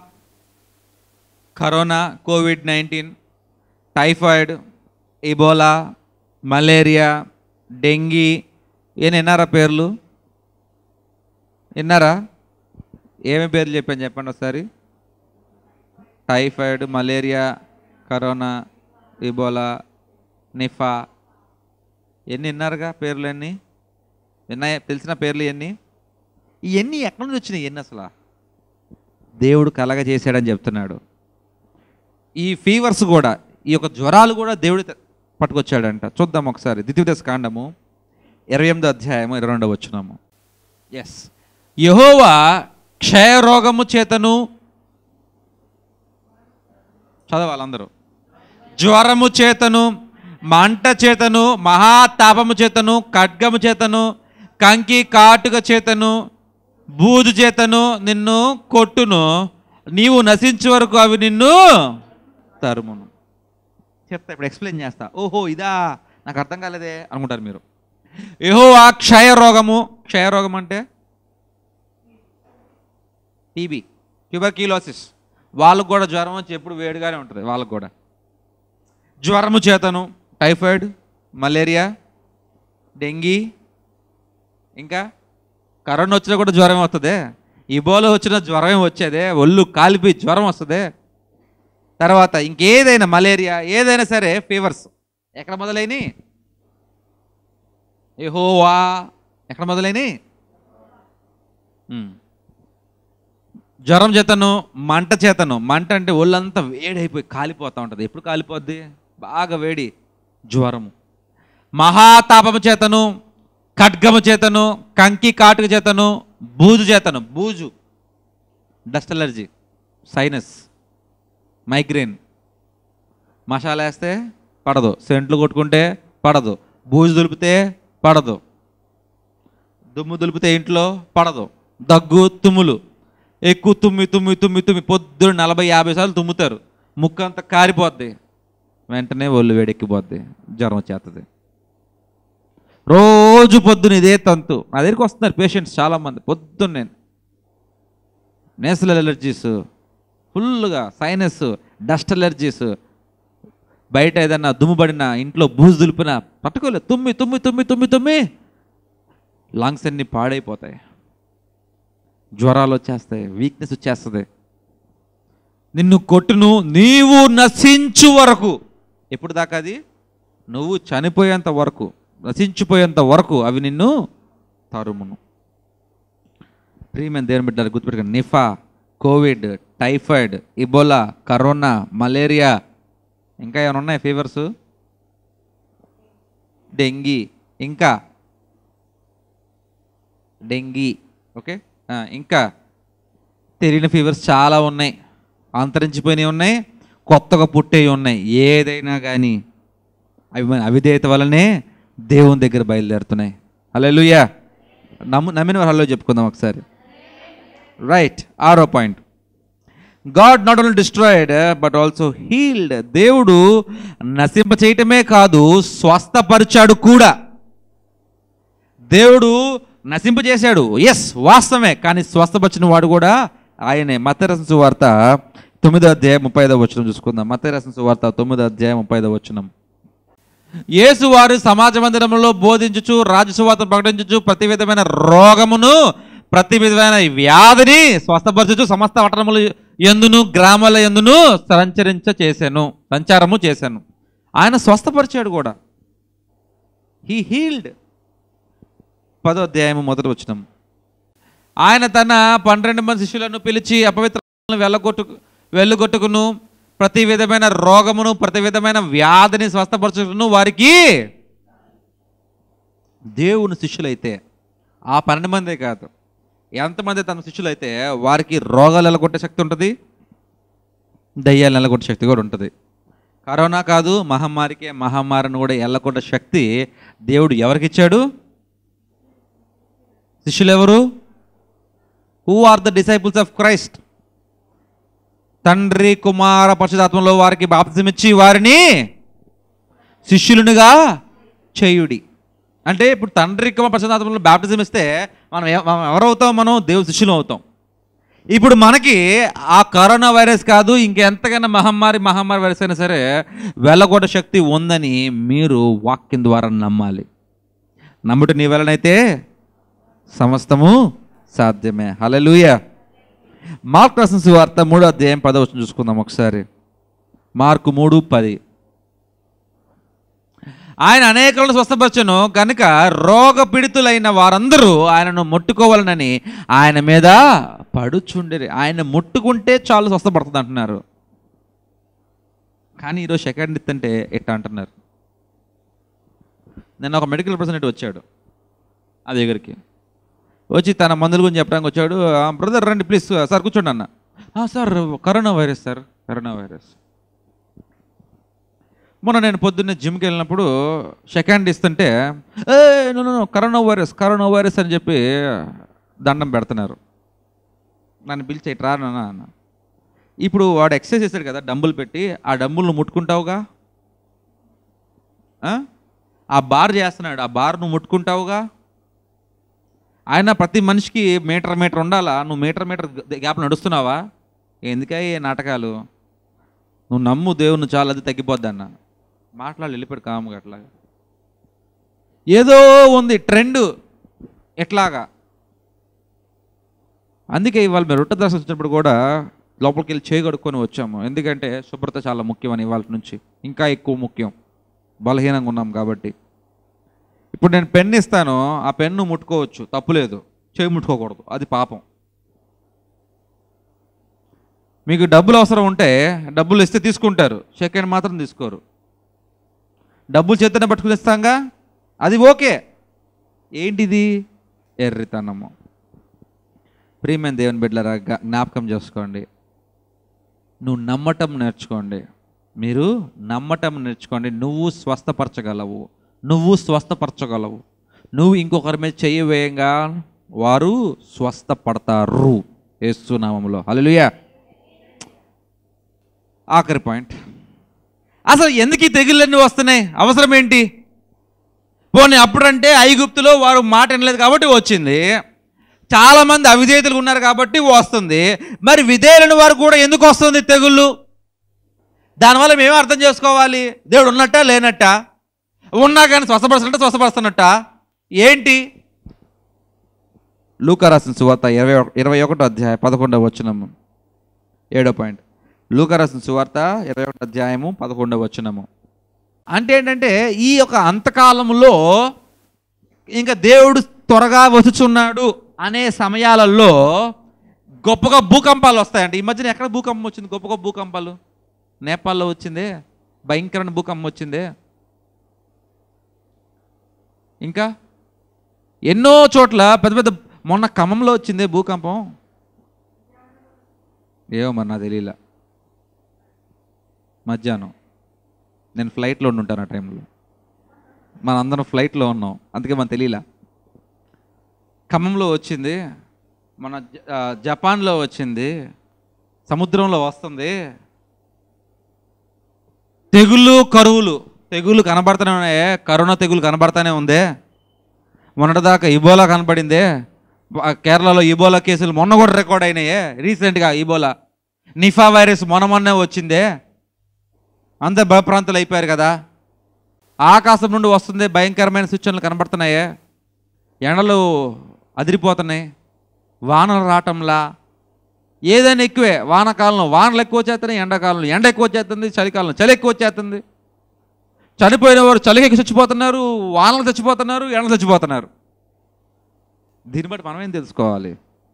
corona covid nineteen typhoid Ebola malaria dengue ఏం విన్నారా పేర్లు విన్నారా ఏమి పేర్లు చెప్పాను చెప్పండి ఒకసారి typhoid malaria corona Ebola Nipah ఎన్ని విన్నారుగా పేర్లు ఎన్ని విన్నాయా తెలిసిన పేర్లు ఎన్ని ఇవన్నీ ఎక్కడి నుంచి వచ్చినాయి ఎన్ని అసలు దేవుడు కలగ చేశాడని చెప్తున్నాడు ఈ ఫీవర్స్ కూడా ఈ యొక్క జ్వరాలు కూడా దేవుడు తె- పట్టుకొచ్చాడంట చూద్దాం ఒకసారి ద్వితీయదశ కాండము ఇరవై ఎనిమిదో అధ్యాయము ఇరవై రెండో వచ్చినాము ఎస్ యహోవా క్షయరోగము చేతను చదవాలందరూ జ్వరము చేతను మంట చేతను మహాతాపము చేతను ఖడ్గము చేతను కంకి కాటుక చేతను బూజు చేతను నిన్ను కొట్టును నీవు నశించే వరకు అవి నిన్ను తరుమును చెప్తా ఇప్పుడు ఎక్స్ప్లెయిన్ చేస్తా ఓహో ఇదా నాకు అర్థం కాలేదే అనుకుంటారు మీరు ఏహో ఆ క్షయరోగము క్షయరోగం అంటే టీబీ ట్యూబర్క్యూలోసిస్ వాళ్ళకు కూడా జ్వరం వచ్చి ఎప్పుడు వేడిగానే ఉంటుంది వాళ్ళకు కూడా జ్వరము చేతను టైఫాయిడ్ మలేరియా డెంగీ ఇంకా కరోనా వచ్చినా కూడా జ్వరం వస్తుంది ఇబోలో వచ్చిన జ్వరం వచ్చేదే ఒళ్ళు కాలిపోయి జ్వరం వస్తుంది తర్వాత ఇంకేదైనా మలేరియా ఏదైనా సరే ఫీవర్స్ ఎక్కడ మొదలైనవి ఏహోవా ఎక్కడ మొదలైనవి ఉమ్. జ్వరం చేతను మంట చేతను మంట అంటే ఒళ్ళంతా వేడైపోయి కాలిపోతూ ఉంటుంది ఎప్పుడు కాలిపోద్ది బాగా వేడి జ్వరము మహాతాపము చేతను ఖడ్గము చేతను కంకి కాటుక చేతను బూజు చేతను బూజు dust allergy sinus migraine masala వేస్తే పడదు సెంట్లు కొట్టుకుంటే పడదు బూజు దులిపితే పడదు దుమ్ము దులిపితే ఇంట్లో పడదు దగ్గు తుమ్ములు ఎక్కువ తుమ్మి తుమ్మి తుమ్మి తుమ్మి పొద్దున్న నలభై యాభై సార్లు తుమ్ముతారు ముక్కు అంతా కారిపోద్ది వెంటనే ఒళ్ళు వేడెక్కిపోద్ది జ్వరం వచ్చేస్తుంది రోజు పొద్దున ఇదే తంతు నా దగ్గరికి వస్తున్నారు పేషెంట్స్ చాలామంది పొద్దున్నే నేసల్ ఎలర్జీస్ ఫుల్గా సైనస్ డస్ట్ ఎలర్జీస్ బయట ఏదన్నా దుమ్ము పడిన ఇంట్లో బూజు దులిపిన పట్టుకోలేదు తుమ్మి తుమ్మి తుమ్మి తుమ్మి తుమ్మి లంగ్స్ అన్ని పాడైపోతాయి జ్వరాలు వచ్చేస్తాయి వీక్నెస్ వచ్చేస్తుంది నిన్ను కొట్టును నీవు నశించు వరకు ఎప్పుడు దాకా అది నువ్వు చనిపోయేంత వరకు నశించిపోయేంత వరకు అవి నిన్ను తరుమును ప్రియమైన దేవుని బిడ్డలు గుర్తుపెట్టుకోండి Nipah covid typhoid Ebola corona malaria ఇంకా ఏమైనా ఉన్నాయి ఫీవర్స్ డెంగీ ఇంకా డెంగీ ఓకే ఆ, ఇంకా తెలియని ఫీవర్స్ చాలా ఉన్నాయి అంతరించిపోయినవి ఉన్నాయి కొత్తగా పుట్టేవి ఉన్నాయి ఏదైనా కానీ అవి మన అవిధేయత వల్లనే దేవుని దగ్గర బయలుదేరుతున్నాయి హల్లెలూయా నమ్ము నమ్మిన వారు హలో చెప్పుకుందాం ఒకసారి రైట్ ఆరో point God not only destroyed but also healed దేవుడు నశింప చేయటమే కాదు స్వస్థపరిచాడు కూడా దేవుడు నశింపజేశాడు ఎస్ వాస్తవమే కానీ స్వస్థపరిచిన వాడు కూడా ఆయనే మతరసం సువార్త తొమ్మిదో అధ్యాయం ముప్పై ఐదో వచనం చూసుకుందాం మతరసం సువార్త తొమ్మిదో అధ్యాయం ముప్పై ఐదో వచనం యేసు వారు సమాజ మందిరంలో బోధించుచు రాజసువార్త ప్రకటించుచు ప్రతి విధమైన రోగమును ప్రతి విధమైన వ్యాధిని స్వస్థపరచుచు సమస్త పట్టణములు ఎందును గ్రామాల ఎందును సంచరించ చేశాను సంచారము చేశాను ఆయన స్వస్థపరిచాడు కూడా హీ హీల్డ్ పదో అధ్యాయము మొదటి వచ్చినాం ఆయన తన పన్నెండు మంది శిష్యులను పిలిచి అపవిత్రాలను వెళ్ళగొట్టు వెళ్ళగొట్టుకును ప్రతి విధమైన రోగమును ప్రతి విధమైన వ్యాధిని స్వస్థపరచును వారికి దేవుని శిష్యులైతే ఆ పన్నెండు మందే కాదు ఎంతమంది తన శిష్యులైతే వారికి రోగాలు ఎలగొట్టే శక్తి ఉంటుంది దయ్యాలు ఎలగొట్టే శక్తి కూడా ఉంటుంది కరోనా కాదు మహమ్మారికి మహమ్మారిని కూడా ఎల్లకొట్టే శక్తి దేవుడు ఎవరికి ఇచ్చాడు శిష్యులు ఎవరు who are the disciples of Christ తండ్రి కుమార పరిశుధాత్మలో వారికి బాప్తిజం ఇచ్చి వారిని శిష్యులునిగా చేయుడి అంటే ఇప్పుడు తండ్రి కుమార పరిశుధాత్మలో బాప్తిజం ఇస్తే మనం ఎ- మనం ఎవరవుతాం మనం దేవుని శిష్యులు అవుతాం ఇప్పుడు మనకి ఆ కరోనా వైరస్ కాదు ఇంకెంతకైనా మహమ్మారి మహమ్మారి వైరస్ అయినా సరే వెళ్ళగొట్ట శక్తి ఉందని మీరు వాక్యం ద్వారా నమ్మాలి నమ్ముట నీ వలనైతే సమస్తము సాధ్యమే హలలుయ మార్క్ రాసిన సువార్త మూడో అధ్యాయం పదవచనం చూసుకుందాం ఒకసారి మార్కు మూడు పది ఆయన అనేకులను స్వస్థపరచను కనుక రోగపీడితులైన వారందరూ ఆయనను ముట్టుకోవాలనని ఆయన మీద పడుచుండిరి ఆయన ముట్టుకుంటే చాలు స్వస్థపడుతుంది అంటున్నారు కానీ ఈరోజు సెకండ్ ఇత్తంటే ఎట్లా అంటున్నారు నిన్న ఒక మెడికల్ రిప్రజెంటేటివ్ వచ్చాడు ఆ దగ్గరికి వచ్చి తన మందుల గురించి చెప్పడానికి వచ్చాడు బ్రదర్ రండి ప్లీజ్ సార్ కూర్చోండి అన్న "ఆ, sir corona virus sir corona virus మొన్న నేను పొద్దున్నే జిమ్కి వెళ్ళినప్పుడు సెకండ్ ఇస్తుంటే ఏ no no, no, corona virus corona virus అని చెప్పి దండం పెడుతున్నారు నన్ను పిలిచి ఇట్రా నాన్న అన్న ఇప్పుడు వాడు ఎక్సర్సైజ్ చేశాడు కదా డంబుల్ పెట్టి ఆ డంబుల్ను ముట్టుకుంటావుగా ఆ? ఆ బార్ చేస్తున్నాడు ఆ బార్ నువ్వు ముట్టుకుంటావుగా ఆయన ప్రతి మనిషికి మీటర్ మీటర్ ఉండాలా నువ్వు మీటర్ మీటర్ గ్యాప్ నడుస్తున్నావా ఎందుకయ్యే నాటకాలు నువ్వు నమ్ము దేవుని చాలా అది తగ్గిపోద్ది అన్న మాట్లాడి వెళ్ళిపోయాడు కాముగా అట్లాగా ఏదో ఉంది ట్రెండ్ ఎట్లాగా అందుకే ఇవాళ మేము రొట్టె దర్శనం వచ్చినప్పుడు కూడా లోపలికి వెళ్ళి చేయగడుక్కొని వచ్చాము ఎందుకంటే శుభ్రత చాలా ముఖ్యం అని ఇవాళ నుంచి ఇంకా ఎక్కువ ముఖ్యం బలహీనంగా ఉన్నాం కాబట్టి ఇప్పుడు నేను పెన్ ఇస్తాను ఆ పెన్ను ముట్టుకోవచ్చు తప్పులేదు చేయి ముట్టుకోకూడదు అది పాపం మీకు డబ్బులు అవసరం ఉంటే డబ్బులు ఇస్తే తీసుకుంటారు సెకండ్ మాత్రం తీసుకోరు డబ్బులు చేతనే పట్టుకుని ఇస్తాంగా అది ఓకే ఏంటిది ఎర్రితనము ప్రియమైన దేవుని బిడ్డలారా జ్ఞా- జ్ఞాపకం చేసుకోండి నువ్వు నమ్మటం నేర్చుకోండి మీరు నమ్మటం నేర్చుకోండి నువ్వు స్వస్థపరచగలవు నువ్వు స్వస్థపరచగలవు నువ్వు ఇంకొకరి మీద చెయ్యి వేయంగా వారు స్వస్థపడతారు ఏసునామంలో హల్లెలూయా ఆఖరి పాయింట్ అసలు ఎందుకు ఈ తెగుళ్ళన్నీ వస్తున్నాయి అవసరం ఏంటి పోనీ అప్పుడంటే ఐగుప్తులో వారు మాట వినలేదు కాబట్టి వచ్చింది చాలామంది అవిధేయతలు ఉన్నారు కాబట్టి వస్తుంది మరి విధేయులని వారు కూడా ఎందుకు వస్తుంది తెగుళ్ళు దానివల్ల మేము అర్థం చేసుకోవాలి దేవుడు ఉన్నట్టా లేనట్టా ఉన్నా కానీ స్వస్థపరుస్తున్నట్ట స్వస్థపరుస్తున్నట్ట ఏంటి లూకా రాసిన సువార్త ఇరవై ఒక- ఇరవై ఒకటో అధ్యాయం పదకొండవ వచనము ఏడో పాయింట్ లూకా రాసిన సువార్త ఇరవై ఒకటో అధ్యాయము పదకొండవ వచనము అంటే ఏంటంటే ఈ యొక్క అంతకాలంలో ఇంకా దేవుడు త్వరగా వచ్చుచున్నాడు అనే సమయాలలో గొప్పగా భూకంపాలు వస్తాయంట ఈ మధ్యన ఎక్కడ భూకంపం వచ్చింది గొప్ప గొప్ప భూకంపాలు నేపాల్లో వచ్చిందే భయంకరమైన భూకంపం వచ్చిందే ఇంకా ఎన్నో చోట్ల పెద్ద పెద్ద మొన్న ఖమ్మంలో వచ్చిందే భూకంపం ఏమో మరి నాకు తెలియలే మధ్యాహ్నం నేను ఫ్లైట్లో ఉండి ఉంటాను ఆ టైంలో మన అందరం ఫ్లైట్లో ఉన్నాం అందుకే మనం తెలియలే ఖమ్మంలో వచ్చింది మన జ- ఆ, జపాన్లో వచ్చింది సముద్రంలో వస్తుంది తెగుళ్ళు కరువులు తెగుళ్ళు కనబడుతూనే ఉన్నాయే కరోనా తెగులు కనబడతానే ఉందే మొన్నటిదాకా ఇబోలా కనబడిందే బ- కేరళలో ఇబోలా కేసులు మొన్న కూడా రికార్డ్ అయినాయే రీసెంట్గా ఇబోలా నిఫా వైరస్ మొన్న మొన్నే వచ్చిందే అందరు భయప్రాంతులు అయిపోయారు కదా ఆకాశం నుండి వస్తుంది భయంకరమైన సూచనలు కనబడుతున్నాయే ఎండలు అదిరిపోతున్నాయి వానలు రావటంలా ఏదైనా ఎక్కువే వానకాలంలో వానలు ఎక్కువ వచ్చేస్తున్నాయి ఎండాకాలంలో ఎండ ఎక్కువ వచ్చేస్తుంది చలికాలంలో చలి ఎక్కువ వచ్చేస్తుంది చనిపోయిన వారు చలికి చచ్చిపోతున్నారు వానలు చచ్చిపోతున్నారు ఎండలు చచ్చిపోతున్నారు దీన్ని బట్టి మనం ఏం తెలుసుకోవాలి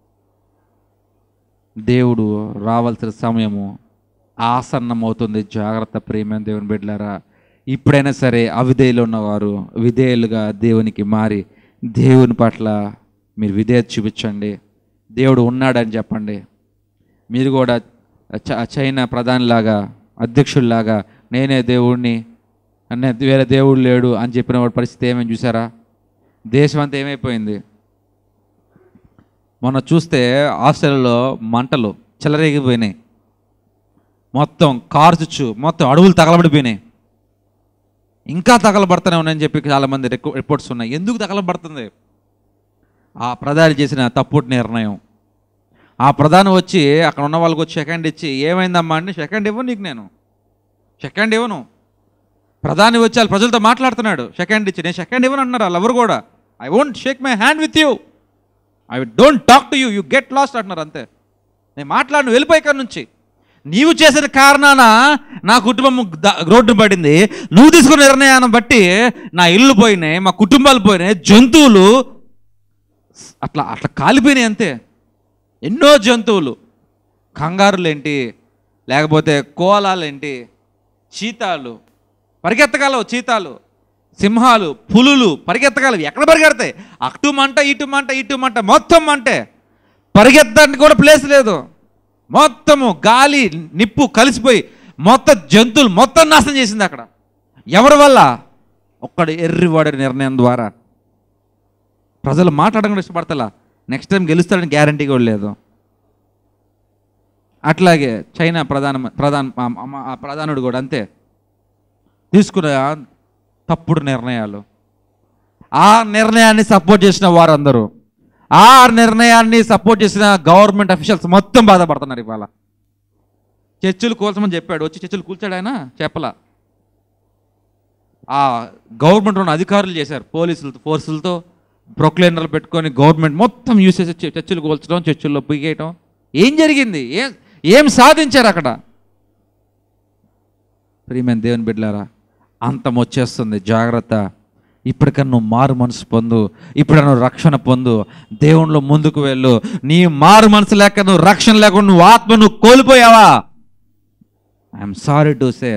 దేవుడు రావాల్సిన సమయము ఆసన్నమవుతుంది జాగ్రత్త ప్రేమ దేవుని బిడ్డలారా ఇప్పుడైనా సరే అవిధేయులు ఉన్నవారు విధేయులుగా దేవునికి మారి దేవుని పట్ల మీరు విధేయత చూపించండి దేవుడు ఉన్నాడని చెప్పండి మీరు కూడా చ- చైనా ప్రధానిలాగా అధ్యక్షుల్లాగా నేనే దేవుడిని అనే వేరే దేవుడు లేడు అని చెప్పిన వాడి పరిస్థితి ఏమేమి చూసారా దేశం అంతా ఏమైపోయింది మొన్న చూస్తే ఆస్ట్రేలియాలో మంటలు చెలరేగిపోయినాయి మొత్తం కార్చుచ్చు మొత్తం అడవులు తగలబడిపోయినాయి ఇంకా తగలబడుతూనే ఉన్నాయని చెప్పి చాలామంది రికో రిపోర్ట్స్ ఉన్నాయి ఎందుకు తగలబడుతుంది ఆ ప్రధాని చేసిన తప్పుడు నిర్ణయం ఆ ప్రధాని వచ్చి అక్కడ ఉన్న వాళ్ళకి వచ్చి సెకండ్ ఇచ్చి ఏమైందమ్మా అంటే సెకండ్ ఇవ్వను నీకు నేను సెకండ్ ఇవ్వను ప్రధాని వచ్చి వాళ్ళ ప్రజలతో మాట్లాడుతున్నాడు సెకండ్ ఇచ్చి నేను సెకండ్ ఇవ్వను అంటున్నారు వాళ్ళు ఎవరు కూడా I won't shake my hand with you I don't talk to you you get lost అంటున్నారు అంతే నేను మాట్లాడిన వెళ్ళిపోయి ఇక్కడ నుంచి నీవు చేసిన కారణాన నా కుటుంబం ద- రోడ్డు పడింది నువ్వు తీసుకున్న నిర్ణయాన్ని బట్టి నా ఇల్లు పోయినాయి మా కుటుంబాలు పోయినాయి జంతువులు అట్లా అట్లా కాలిపోయినాయి అంతే ఎన్నో జంతువులు కంగారులేంటి లేకపోతే కోలాలేంటి చీతాలు పరిగెత్తగలవు చీతాలు సింహాలు పులులు పరిగెత్తగలవు ఎక్కడ పరిగెడతాయి అటు మంట ఇటు మంట ఇటు మంట మొత్తం మంటే పరిగెత్తడానికి కూడా ప్లేస్ లేదు మొత్తము గాలి నిప్పు కలిసిపోయి మొత్తం జంతువులు మొత్తం నాశనం చేసింది అక్కడ ఎవరి వల్ల ఒక్కడు ఎర్రివాడి నిర్ణయం ద్వారా ప్రజలు మాట్లాడడం కూడా ఇష్టపడతలా నెక్స్ట్ టైం గెలుస్తాడని గ్యారంటీ కూడా లేదు అట్లాగే చైనా ప్రధాన ప్రధాన ఆ- ఆ- ఆ ప్రధానుడు కూడా అంతే తీసుకున్న తప్పుడు నిర్ణయాలు ఆ నిర్ణయాన్ని సపోర్ట్ చేసిన వారందరూ ఆ నిర్ణయాన్ని సపోర్ట్ చేసిన గవర్నమెంట్ అఫీషియల్స్ మొత్తం బాధపడుతున్నారు ఇవాళ చర్చిలు కూల్చమని చెప్పాడు వచ్చి చర్చిలు కూల్చాడు ఆయన చెప్పలా ఆ గవర్నమెంట్ ఉన్న అధికారులు చేశారు పోలీసులతో ఫోర్సులతో ప్రొక్లైనర్లు పెట్టుకొని గవర్నమెంట్ మొత్తం యూస్ చేసి చ- చర్చిలు కూల్చడం చర్చిల్లో పీకేయటం ఏం జరిగింది ఏం ఏం సాధించారు అక్కడ ప్రియమైన దేవుని బిడ్డలారా అంతం వచ్చేస్తుంది జాగ్రత్త ఇప్పటికన్నా నువ్వు మారు మనసు పొందు ఇప్పుడు నువ్వు రక్షణ పొందు దేవుణ్ణిలో ముందుకు వెళ్ళు నీ మారు మనసు లేక నువ్వు రక్షణ లేకుండా నువ్వు ఆత్మ నువ్వు కోల్పోయావా ఐఎమ్ సారీ టు సే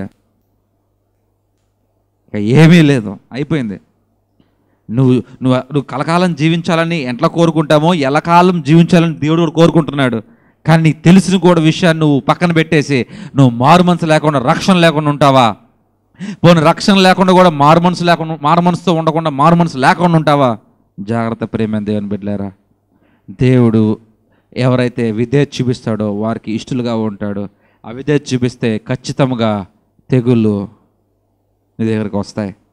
ఇక ఏమీ లేదు అయిపోయింది నువ్వు నువ్వు నువ్వు కలకాలం జీవించాలని ఎట్లా కోరుకుంటామో ఎలకాలం జీవించాలని దేవుడు కూడా కోరుకుంటున్నాడు కానీ నీకు తెలిసిన కూడా విషయాన్ని నువ్వు పక్కన పెట్టేసి నువ్వు మారు మనసు లేకుండా రక్షణ లేకుండా ఉంటావా పోనీ రక్షణ లేకుండా కూడా మారు మనసు లేకుండా మారు మనసుతో ఉండకుండా మారు మనసు లేకుండా ఉంటావా జాగ్రత్త ప్రేమ దేవుని బిడ్డలారా దేవుడు ఎవరైతే విధేయత చూపిస్తాడో వారికి ఇష్టలుగా ఉంటాడో అవిధేయత చూపిస్తే ఖచ్చితంగా తెగుళ్ళు నీ దగ్గరకు వస్తాయి